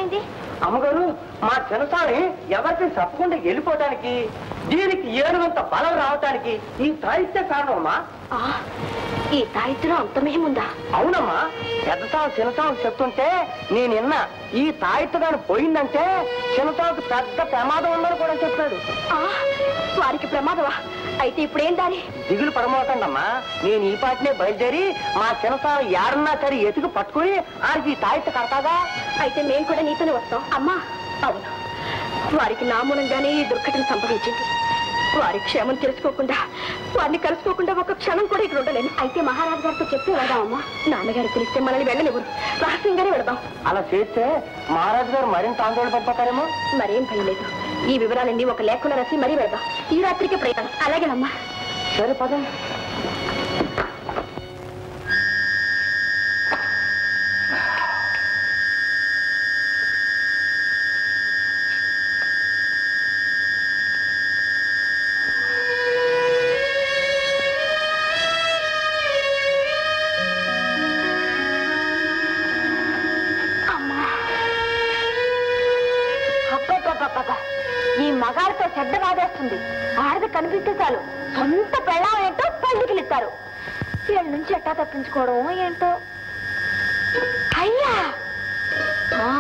ఏమైంది అమ్మగారు మా చిన్నసారి ఎవరికి చెప్పకుండా వెళ్ళిపోవటానికి దీనికి ఏనుగంత బలం రావటానికి ఈ తాయిత్య కారణమమ్మా ఆ, ఈ తాయిత్తులో అంత మహిముందా అవునమ్మా పెద్ద సాగు చిన్న సాగు చెప్తుంటే నేను విన్న ఈ తాయిత్తు గాని పోయిందంటే చిన్న సాగుకు పెద్ద ప్రమాదం ఉందని కూడా చెప్పాడు ఆ, వారికి ప్రమాదమా అయితే ఇప్పుడేం దాని దిగులు పడమోకండమ్మా నేను ఈ పాటినే బయలుదేరి మా చిన్న సాగు ఏడన్నా సరే ఎతుకు పట్టుకుని ఆడికి ఈ తాయిత్తు కడతాగా అయితే మేము కూడా నీతోనే వస్తాం అమ్మా అవును వారికి నా మూలంగానే ఈ దుర్ఘటన సంభవించింది వారి క్షేమం తెలుసుకోకుండా వారిని కలుసుకోకుండా ఒక క్షణం కూడా ఇక్కడ ఉండలేను అయితే మహారాజు గారితో చెప్పి వెళదామమ్మా నాన్నగారు పిలిస్తే మనల్ని వెళ్ళనివ్వరు రహస్యంగానే వెళదాం అలా చేస్తే మహారాజు గారు మరింత ఆందోళన పడిపోతారేమో మరేం భయం లేదు ఈ వివరాలన్నీ ఒక లేఖలో రాసి మరీ వెళదాం ఈ రాత్రికి ప్రయాణం అలాగేనమ్మా సరే పద అబ్బబ్బబ్బబ్బ. ఈ మగాడితో చెడ్డ బాధేస్తుంది ఆడది కనిపిస్తే చాలు సొంత పెళ్ళం ఏంటో పళ్ళికిలిస్తారు వీళ్ళ నుంచి ఎట్టా తప్పించుకోవడం ఏంటో అయ్యా ఆ.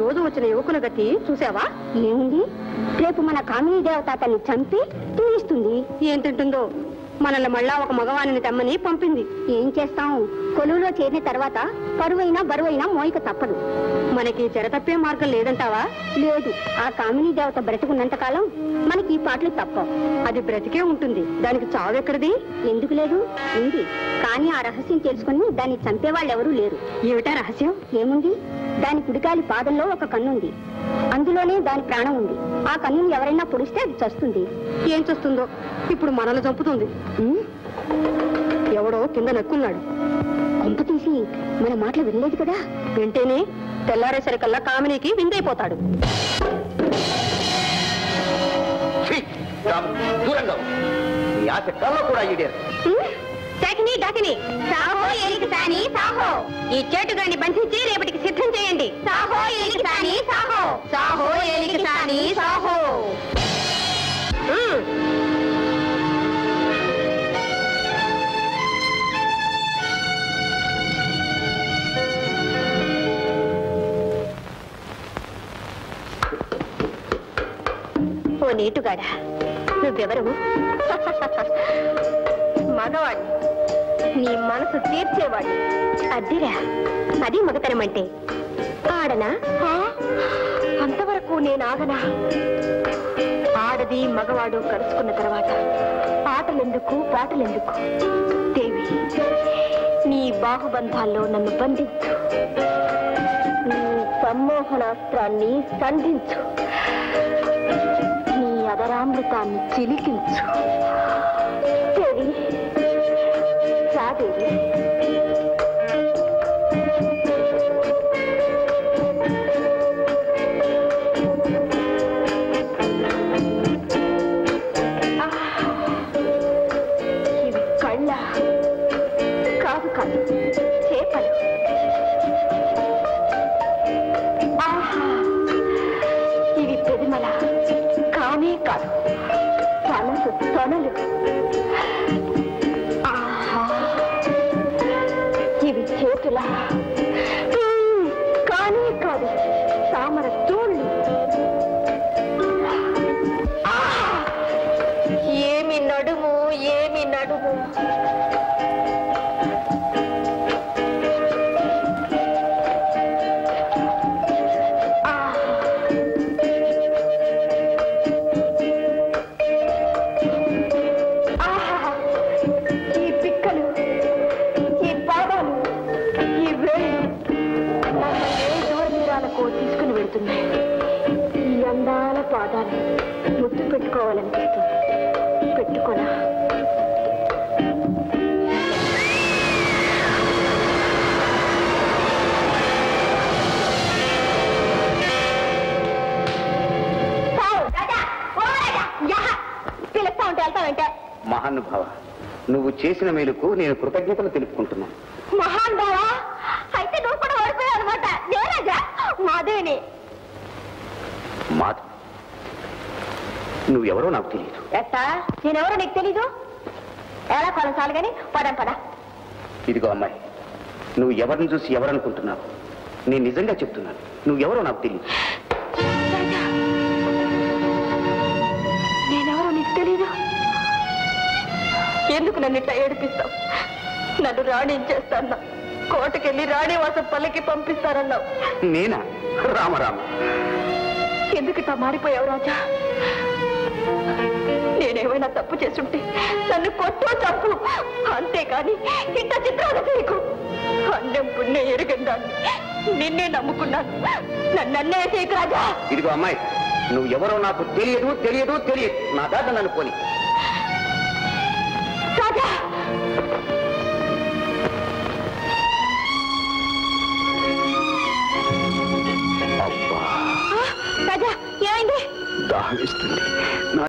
రోజు వచ్చిన యువకుల గతి చూసావా ఏముంది రేపు మన కామినీ దేవత అతన్ని చంపి తీయిస్తుంది ఏం తింటుందో మనల్ని మళ్ళా ఒక మగవాణిని తెమ్మని పంపింది ఏం చేస్తాం కొలువులో చేరిన తర్వాత పరువైనా బరువైనా మోయిక తప్పదు మనకి చెర తప్పే మార్గం లేదంటావా లేదు ఆ కామినీ దేవత బ్రతుకున్నంత కాలం మనకి ఈ పాటలు తప్పవు అది బ్రతికే ఉంటుంది దానికి చావు ఎక్కడిది ఎందుకు లేదు ఉంది కానీ ఆ రహస్యం తెలుసుకుని దాన్ని చంపేవాళ్ళు ఎవరూ లేరు ఏమిటా రహస్యం ఏముంది దాని కుడికాలి పాదంలో ఒక కన్నుంది అందులోనే దాని ప్రాణం ఉంది ఆ కన్నుని ఎవరైనా పొడిస్తే అది చస్తుంది ఏం చూస్తుందో ఇప్పుడు మనల్ని చంపుతుంది ఉమ్, ఎవడో కింద నక్కున్నాడు కొంప తీసి మన మాటలు వినలేదు కదా వింటేనే తెల్లారేసరికల్లా కామినీకి విందైపోతాడు ఛీ! రాము, దూరంగా ఉండు. నీ ఆశ కల్లో కూడా ఈడేరు డాకిని డాకిని సాహో ఏలికి సాని సాహో ఈ చేటుగాన్ని బంధించి రేపటికి సిద్ధం చేయండి సాహో ఏలికి సాని సాహో సాహో ఏలికి సాని సాహో ఉమ్. ఓ నీటుగాడా నువ్వెవరు మగవాడు నీ మనసు తీర్చేవాడు అద్దిరా అది మగతనం అంటే ఆడనా అంతవరకు నేను ఆగనా ఆడది మగవాడు కలుసుకున్న తర్వాత ఆటలెందుకు పాటలెందుకు దేవి నీ బాహుబంధాల్లో నన్ను బంధించు నీ సమ్మోహనాస్త్రాన్ని సంధించు నీ అదరామృతాన్ని చిలికించు దేవి రాదేవి ఇవి కళ్ళ కాదు కాదు చేపలు ఆహా ఇవి పెదిమల కానే కాదు తనసు తొనలు ఆహా ఇవి చేతుల మ్మ్, కానే కాదు తామర తోళ్ళు ఆహా! ఏమి నడుము ఏమి నడుము ఆహా! ఈ పిక్కలు ఈ పాదాలు ఈ వేళ్ళు నన్ను ఏ దూర తీరాలకో తీసుకుని వెళ్తున్నాయి ఈ అందాల పాదాలు ముద్దు పెట్టుకోవాలనిపిస్తుంది పెట్టుకోనా పిలుస్తా ఉంటే వెళ్తావంటే మహానుభావ నువ్వు చేసిన మేలుకు నేను కృతజ్ఞతలు తెలుపుకుంటున్నాను మహాన్ బావా అయితే నువ్వు కూడా ఓడిపోయావు అనమాట దేవరాజా మాధవిని మాధవ్ నువ్వెవరో నాకు తెలియదు ఎట్టా నేనెవరో నీకు తెలీదు ఎలా కొనసాలు గాని పదం పద ఇదిగో అమ్మాయి నువ్వు ఎవరిని చూసి ఎవరనుకుంటున్నావు నేను నిజంగా చెప్తున్నాను నువ్వెవరో నాకు తెలియదు రాజా నేనెవరో నీకు తెలీదు ఎందుకు నన్ను ఇట్లా ఏడిపిస్తావు నన్ను రాణించేస్తాన్నా కోటకెళ్ళి రాణివాసం పల్లెకి పంపిస్తారన్నావు నేనా రామరామ ఎందుకు ఇట్లా మారిపోయావు రాజా నేనేమైనా తప్పు చేసుంటే నన్ను కొట్టు తప్పు అంతేకాని ఇంత చిత్రాలు చేయకు అన్నం పుణ్యం ఎరగండాన్ని నిన్నే నమ్ముకున్నాను నన్ను అన్నే చేయకు రాజా ఇదిగో అమ్మాయి నువ్వు ఎవరో నాకు తెలియదు తెలియదు తెలియదు నా దాకా నన్ను పోని రాజా అబ్బా రాజా ఏమైంది దాహమిస్తుంది నా